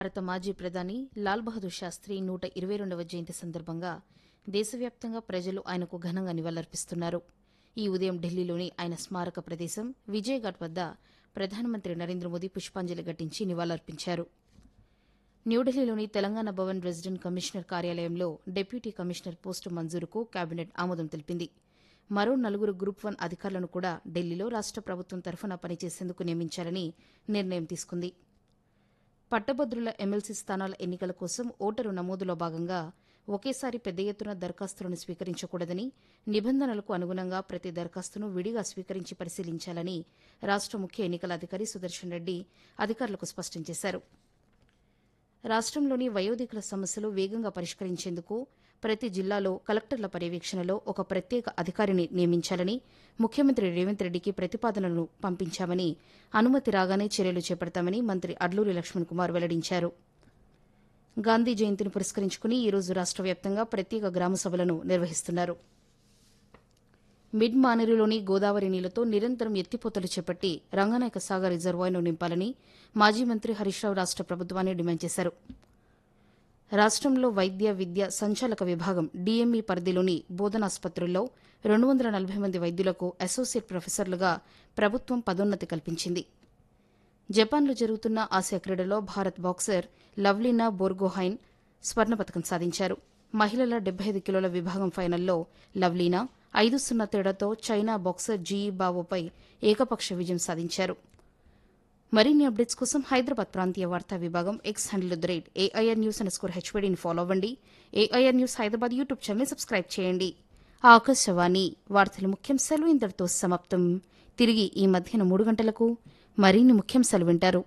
భారత మాజీ ప్రధాని లాల్ బహదూర్ శాస్త్రి నూట ఇరవై రెండవ జయంతి సందర్భంగా దేశవ్యాప్తంగా ప్రజలు ఆయనకు ఘనంగా నివాళులర్పిస్తున్నారు ఈ ఉదయం ఢిల్లీలోని ఆయన స్మారక ప్రదేశం విజయఘాట్ వద్ద ప్రధానమంత్రి నరేంద్ర మోదీ పుష్పాంజలి ఘటించి నివాళులర్పించారు న్యూఢిల్లీలోని తెలంగాణ భవన్ రెసిడెంట్ కమిషనర్ కార్యాలయంలో డిప్యూటీ కమిషనర్ పోస్టు మంజూరుకు కేబినెట్ ఆమోదం తెలిపింది మరో నలుగురు గ్రూప్ వన్ అధికారులను కూడా ఢిల్లీలో రాష్ట ప్రభుత్వం తరఫున పనిచేసేందుకు నియమించాలని నిర్ణయం తీసుకుంది పట్టభద్రుల ఎమ్మెల్సీ స్థానాల ఎన్నికల కోసం ఓటరు నమోదులో భాగంగా ఒకేసారి పెద్ద ఎత్తున దరఖాస్తులను స్వీకరించకూడదని నిబంధనలకు అనుగుణంగా ప్రతి దరఖాస్తును విడిగా స్వీకరించి పరిశీలించాలని రాష్ట ముఖ్య ఎన్నికల అధికారి సుదర్శన్ రెడ్డి అధికారులకు స్పష్టం చేశారు రాష్ట్రంలోని వయోధికుల సమస్యలు వేగంగా పరిష్కరించేందుకు ప్రతి జిల్లాలో కలెక్టర్ల పర్యవేక్షణలో ఒక ప్రత్యేక అధికారిని నియమించాలని ముఖ్యమంత్రి రేవంత్ రెడ్డికి ప్రతిపాదనను పంపించామని అనుమతి రాగానే చర్యలు చేపడతామని మంత్రి అడ్లూరి లక్ష్మణ్ కుమార్ వెల్లడించారు గాంధీ జయంతిని పురస్కరించుకుని ఈరోజు రాష్ట్ర వ్యాప్తంగా ప్రత్యేక గ్రామ సభలను నిర్వహిస్తున్నారు మిడ్ మానేరులోని గోదావరి నీళ్లతో నిరంతరం ఎత్తిపోతలు చేపట్టి రంగనాయక సాగర్ రిజర్వాయర్ను నింపాలని మాజీ మంత్రి హరీష్ రావు రాష్ట ప్రభుత్వాన్ని డిమాండ్ చేశారు రాష్ట్రంలో వైద్య విద్య సంచాలక విభాగం డీఎంఈ పరిధిలోని బోధనాసుపత్రుల్లో రెండు వందల నలభై మంది వైద్యులకు అసోసియేట్ ప్రొఫెసర్లుగా ప్రభుత్వం పదోన్నతి కల్పించింది జపాన్లో జరుగుతున్న ఆసియా క్రీడలో భారత్ బాక్సర్ లవ్లీనా బోర్గోహైన్ స్వర్ణ పథకం సాధించారు మహిళల డెబ్బై ఐదు కిలోల విభాగం ఫైనల్లో లవ్లీనా ఐదు సున్నా తేడాతో చైనా బాక్సర్ జీఈ బావోపై ఏకపక్ష విజయం సాధించారు మరిన్ని అప్డేట్స్ కోసం హైదరాబాద్ ప్రాంతీయ వార్తా విభాగం X handle the rate AIR news underscore హెచ్వీడీని ఫాలో అవ్వండి AIR news Hyderabad YouTube channel subscribe చేయండి ఆకాశవాణి వార్తల ముఖ్యాంశాలు ఇంతటితో సమాప్తం తిరిగి ఈ మధ్యాహ్నం మూడు గంటలకు మరిన్ని ముఖ్యాంశాలు వింటారు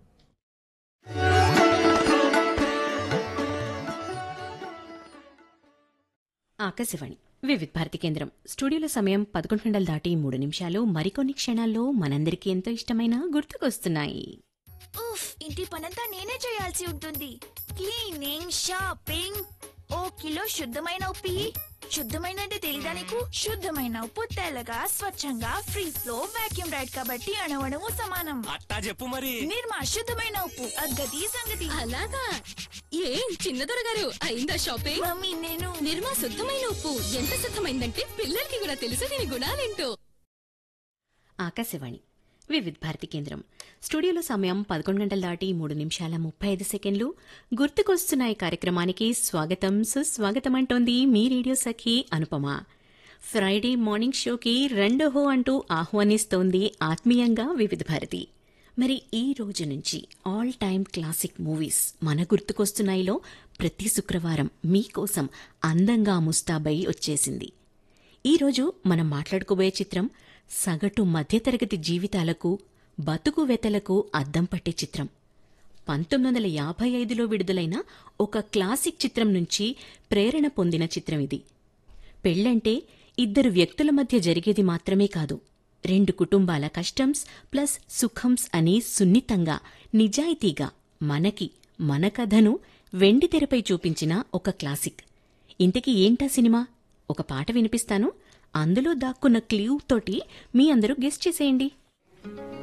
ఆకాశవాణి వివిధ భారతి కేంద్రం స్టూడియోలో సమయం పదకొండు గంటలు దాటి మూడు నిమిషాలు మరికొన్ని క్షణాల్లో మనందరికీ ఎంతో ఇష్టమైన గుర్తుకొస్తున్నాయి ఉఫ్ ఇంటి పనంతా నేనే చేయాల్సి ఉంటుంది క్లీనింగ్ షాపింగ్ ఓ కిలో శుద్ధమైన ఉప్పి శుద్ధమైన అంటే తెలీదా నీకు శుద్ధమైన ఉప్పు తెల్లగా స్వచ్ఛంగా ఫ్రీ ఫ్లో వాక్యూమ్ రైడ్ కాబట్టి అణవణము సమానం అట్టా చెప్పు మరి నిర్మా శుద్ధమైన ఉప్పు అద్గతి సంగతి అలాగా ఏం చిన్నదొర గారు అయిందా షాపింగ్ మమ్మీ నేను నిర్మా శుద్ధమైన ఉప్పు ఎంత శుద్ధమైందంటే పిల్లలకి కూడా తెలుసు దీని గుణాలేంటో ఆకాశవాణి వివిధ భారతి కేంద్రం స్టూడియోలో సమయం పదకొండు గంటలు దాటి మూడు నిమిషాల ముప్పై ఐదు సెకండ్లు గుర్తుకొస్తున్నాయి కార్యక్రమానికి స్వాగతం సుస్వాగతం అంటోంది మీ radio Sakhi Anupama Friday morning షోకి రెండోహో అంటూ ఆహ్వానిస్తోంది ఆత్మీయంగా వివిధ భారతి మరి ఈ రోజు నుంచి ఆల్ టైమ్ క్లాసిక్ మూవీస్ మన గుర్తుకొస్తున్నాయిలో ప్రతి శుక్రవారం మీకోసం అందంగా ముస్తాబై వచ్చేసింది ఈరోజు మనం మాట్లాడుకోబోయే చిత్రం సగటు మధ్యతరగతి జీవితాలకు బతుకు వెతలకు అద్దం పట్టే చిత్రం పంతొమ్మిది వందల యాభై ఐదులో విడుదలైన ఒక క్లాసిక్ చిత్రం నుంచి ప్రేరణ పొందిన చిత్రం ఇది పెళ్లంటే ఇద్దరు వ్యక్తుల మధ్య జరిగేది మాత్రమే కాదు రెండు కుటుంబాల కష్టంస్ ప్లస్ సుఖంస్ అని సున్నితంగా నిజాయితీగా మనకి మన కథను వెండి తెరపై చూపించిన ఒక క్లాసిక్ ఇంతకీ ఏంటా సినిమా ఒక పాట వినిపిస్తాను అందులో దాక్కున్న క్లూ తోటి మీ అందరూ గెస్ట్ చేసేయండి